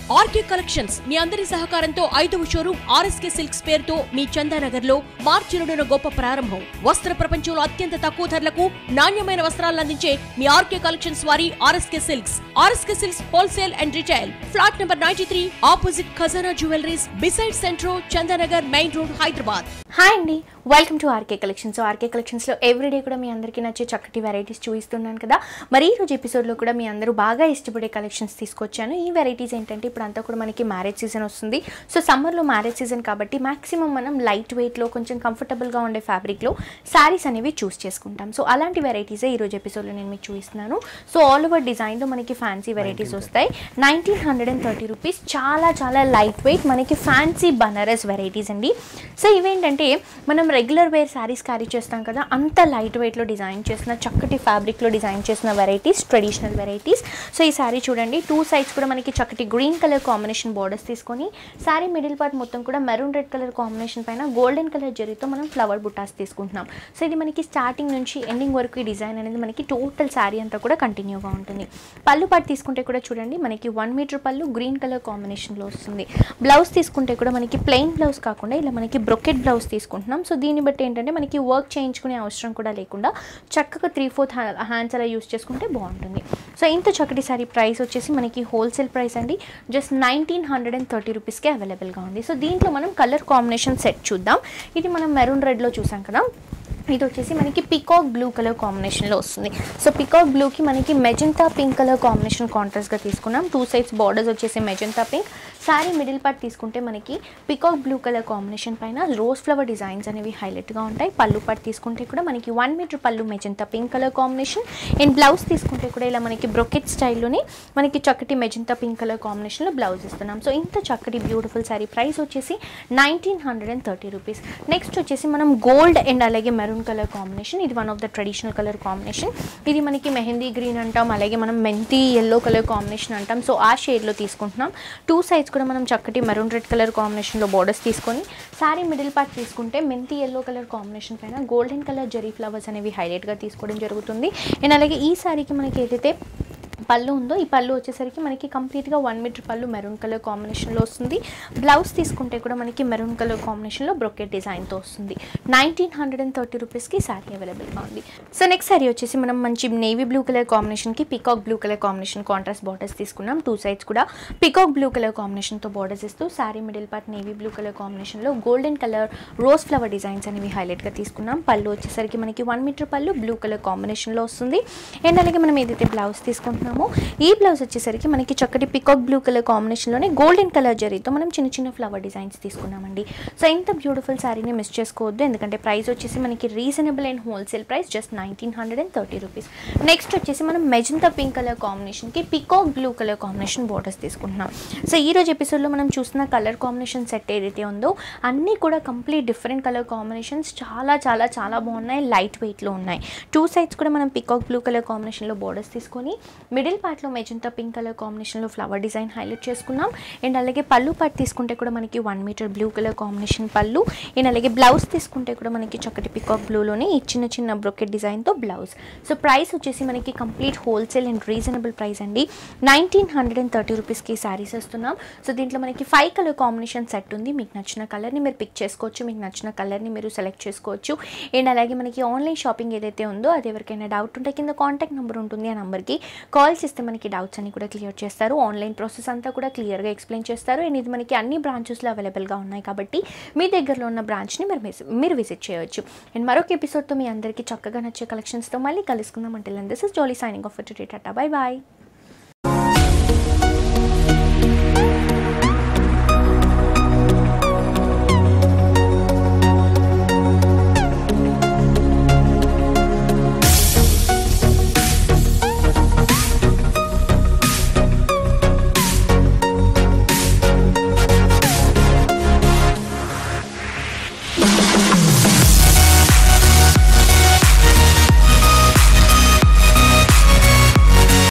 RK collections మీ అందరి సహకారంతో ఐదవ షోరూం ఆర్ఎస్కే సిల్క్స్ పేరుతో మీ చందానగర్ లో మార్చి రెండున గొప్ప ప్రారంభం వస్త్ర ప్రపంచంలో అత్యంత తక్కువ ధరలకు నాణ్యమైన వస్త్రాలను అందించే మీ ఆర్కే కలెక్షన్స్ వారి RSK silks RSK silks wholesale and retail flat number ninety three opposite Khazana jewelleries beside Centro Chandanagar main road Hyderabad hi అండి welcome to RK collections RK కలెక్షన్స్లో ఎవ్రీడే కూడా మీ అందరికీ నచ్చే చక్కటి వెరైటీస్ చూపిస్తున్నాను కదా మరి ఈ రోజు ఎపిసోడ్లో కూడా మీ అందరూ బాగా ఇష్టపడే కలెక్షన్స్ తీసుకొచ్చాను ఈ వెరైటీస్ ఏంటంటే ఇప్పుడు అంతా కూడా మనకి మ్యారేజ్ సీజన్ వస్తుంది సో సమ్మర్లో మ్యారేజ్ సీజన్ కాబట్టి మాక్సిమం మనం లైట్ వెయిట్లో కొంచెం కంఫర్టబుల్గా ఉండే ఫ్యాబ్రిక్లో శారీస్ అనేవి చూస్ చేసుకుంటాం సో అలాంటి వెరైటీసే ఈ రోజు ఎపిసోడ్లో నేను మీకు చూపిస్తున్నాను సో ఆల్ ఓవర్ డిజైన్లో మనకి ఫ్యాన్సీ వెరైటీస్ వస్తాయి nineteen hundred and thirty rupees చాలా చాలా లైట్ వెయిట్ మనకి ఫ్యాన్సీ బనారస్ వెరైటీస్ అండి సో ఇవేంటంటే మనం రెగ్యులర్ వేర్ శారీస్ క్యారీ చేస్తాం కదా అంత లైట్ వెయిట్లో డిజైన్ చేసిన చక్కటి ఫ్యాబ్రిక్లో డిజైన్ చేసిన వెరైటీస్ ట్రెడిషనల్ వెరైటీస్ సో ఈ శారీ చూడండి టూ సైడ్స్ కూడా మనకి చక్కటి గ్రీన్ కలర్ కాంబినేషన్ బోర్డర్స్ తీసుకొని శారీ మిడిల్ పార్ట్ మొత్తం కూడా మెరూన్ రెడ్ కలర్ కాంబినేషన్ పైన గోల్డెన్ కలర్ జరీతో మనం ఫ్లవర్ బుటాస్ తీసుకుంటున్నాం సో ఇది మనకి స్టార్టింగ్ నుంచి ఎండింగ్ వరకు ఈ డిజైన్ అనేది మనకి టోటల్ శారీ అంతా కూడా కంటిన్యూగా ఉంటుంది పళ్ళు పాటు తీసుకుంటే కూడా చూడండి మనకి వన్ మీటర్ పళ్ళు గ్రీన్ కలర్ కాంబినేషన్లో వస్తుంది బ్లౌజ్ తీసుకుంటే కూడా మనకి ప్లెయిన్ బ్లౌజ్ కాకుండా ఇలా మనకి బ్రొకెట్ బ్లౌజ్ తీసుకుంటున్నాం సో దీన్ని బట్టి ఏంటంటే మనకి వర్క్ చేయించుకునే అవసరం కూడా లేకుండా చక్కగా త్రీ ఫోర్త్ హ్యాండ్స్ అలా యూస్ చేసుకుంటే బాగుంటుంది సో ఇంత చక్కటి సారీ ప్రైస్ వచ్చేసి మనకి హోల్సేల్ ప్రైస్ అండి just nineteen hundred and thirty రూపీస్కే అవైలబుల్గా ఉంది సో దీంట్లో మనం కలర్ కాంబినేషన్ సెట్ చూద్దాం ఇది మనం మెరూన్ రెడ్లో చూసాం కదా ఇది వచ్చేసి మనకి పికాక్ బ్లూ కలర్ కాంబినేషన్లో వస్తుంది సో పికాక్ బ్లూకి మనకి మెజంతా పింక్ కలర్ కాంబినేషన్ కాంట్రాస్ట్గా తీసుకున్నాం టూ సైడ్స్ బార్డర్స్ వచ్చేసి magenta pink sari middle part తీసుకుంటే మనకి పికాక్ బ్లూ కలర్ కాంబినేషన్ పైన రోజ్ ఫ్లవర్ డిజైన్స్ అనేవి హైలైట్గా ఉంటాయి పళ్ళు పార్ట్ తీసుకుంటే కూడా మనకి వన్ మీటర్ పళ్ళు magenta pink colour combination and blouse తీసుకుంటే కూడా ఇలా మనకి బ్రొకెట్ స్టైల్లోనే మనకి చక్కటి మెజంతా పింక్ కలర్ కాంబినేషన్లో బ్లౌజ్ ఇస్తున్నాం సో ఇంత చక్కటి బ్యూటిఫుల్ శారీ ప్రైస్ వచ్చేసి nineteen hundred and thirty rupees next వచ్చేసి మనం గోల్డ్ అండ్ అలాగే మెరూన్ కలర్ కాంబినేషన్ ఇది one of the traditional colour combination ఇది మనకి మెహందీ గ్రీన్ అంటాం అలాగే మనం మెంతి ఎల్లో కలర్ కాంబినేషన్ అంటాం సో ఆ షేడ్లో తీసుకుంటున్నాం టూ సైడ్స్ కూడా మనం చక్కటి మెరూన్ రెడ్ కలర్ కాంబినేషన్లో బోర్డర్స్ తీసుకొని శారీ మిడిల్ పార్ట్ తీసుకుంటే మెంతి ఎల్లో కలర్ కాంబినేషన్ పైన గోల్డెన్ కలర్ జరీ ఫ్లవర్స్ అనేవి హైలైట్గా తీసుకోవడం జరుగుతుంది అండ్ అలాగే ఈ శారీకి మనకి ఏదైతే పళ్ళు ఉందో ఈ పళ్ళు వచ్చేసరికి మనకి కంప్లీట్గా వన్ మీటర్ పళ్ళు మెరూన్ కలర్ కాంబినేషన్లో వస్తుంది బ్లౌజ్ తీసుకుంటే కూడా మనకి మెరూన్ కలర్ కాంబినేషన్లో బ్రొకెట్ డిజైన్తో వస్తుంది నైన్టీన్ హండ్రెడ్ అండ్ థర్టీ రూపీస్కి శారీ అవైలబుల్గా ఉంది సో నెక్స్ట్ శారీ వచ్చేసి మనం మంచి నేవీ బ్లూ కలర్ కాంబినేషన్కి peacock blue colour combination contrast borders తీసుకున్నాం టూ సైడ్స్ కూడా పికాక్ బ్లూ కలర్ కాంబినేషన్తో బార్డర్స్ ఇస్తూ sari middle part navy blue colour కాంబినేషన్లో golden colour rose flower designs అనేవి హైలైట్గా తీసుకున్నాం పళ్ళు వచ్చేసరికి మనకి వన్ మీటర్ పళ్ళు బ్లూ కలర్ కాంబినేషన్లో వస్తుంది అండ్ అలాగే మనం ఏదైతే బ్లౌజ్ తీసుకుంటున్నామో ఈ బ్లౌజ్ వచ్చేసరికి మనకి చక్కటి పికాక్ బ్లూ కలర్ కాంబినేషన్లోనే గోల్డెన్ కలర్ జరీతో మనం చిన్న చిన్న ఫ్లవర్ డిజైన్స్ తీసుకున్నామండి సో ఇంత బ్యూటిఫుల్ శారీని మిస్ చేసుకోవద్దు ఎందుకంటే ప్రైస్ వచ్చేసి మనకి reasonable and wholesale price just nineteen hundred and thirty rupees next వచ్చేసి మనం మెజంతా పింక్ కలర్ కాంబినేషన్కి peacock blue colour combination borders తీసుకుంటున్నాం సో ఈ రోజు ఎపిసోడ్లో మనం చూస్తున్న కలర్ కాంబినేషన్ సెట్ ఏదైతే ఉందో అన్నీ కూడా కంప్లీట్ డిఫరెంట్ కలర్ కాంబినేషన్స్ చాలా చాలా చాలా బాగున్నాయి లైట్ వెయిట్లో ఉన్నాయి టూ సైడ్స్ కూడా మనం పికాక్ బ్లూ కలర్ కాంబినేషన్లో బోర్డర్స్ తీసుకొని మిడిల్ పార్ట్లో మెజంతా పింక్ కలర్ కాంబినేషన్లో ఫ్లవర్ డిజైన్ హైలైట్ చేసుకున్నాం అండ్ అలాగే పళ్ళు పార్ట్ తీసుకుంటే కూడా మనకి one metre blue colour combination పళ్ళు అండ్ అలాగే బ్లౌజ్ తీసుకుంటే కూడా మనకి చక్కటి పికాక్ బ్లూలోనే ఈ చిన్న చిన్న బ్రొకెట్ డిజైన్తో బ్లౌజ్ సో ప్రైస్ వచ్చేసి మనకి complete wholesale and reasonable price అండి నైన్టీన్ హండ్రెడ్ అండ్ థర్టీ రూపీస్కి శారీస్ వస్తున్నాం సో దీంట్లో మనకి ఫైవ్ కలర్ కాంబినేషన్ సెట్ ఉంది మీకు నచ్చిన కలర్ని మీరు పిక్ చేసుకోవచ్చు మీకు నచ్చిన కలర్ని మీరు సెలెక్ట్ చేసుకోవచ్చు అండ్ అలాగే మనకి ఆన్లైన్ షాపింగ్ ఏదైతే ఉందో అది ఎవరికైనా డౌట్ ఉంటే కింద కాంటాక్ట్ నెంబర్ ఉంటుంది ఆ నెంబర్కి కాల్ చేస్తే మనకి డౌట్స్ అన్ని కూడా క్లియర్ చేస్తారు ఆన్లైన్ ప్రాసెస్ అంతా కూడా క్లియర్గా ఎక్స్ప్లెయిన్ చేస్తారు అండ్ ఇది మనకి అన్ని బ్రాంచెస్లో అవైలబుల్గా ఉన్నాయి కాబట్టి మీ దగ్గరలో ఉన్న బ్రాంచ్ని మీరు మిస్ మీరు విజిట్ చేయొచ్చు అండ్ మరొక ఎపిసోడ్తో మీ అందరికీ చక్కగా నచ్చే కలెక్షన్స్తో మళ్ళీ కలుసుకుందాం అంటే this is Jolly signing off tata bye bye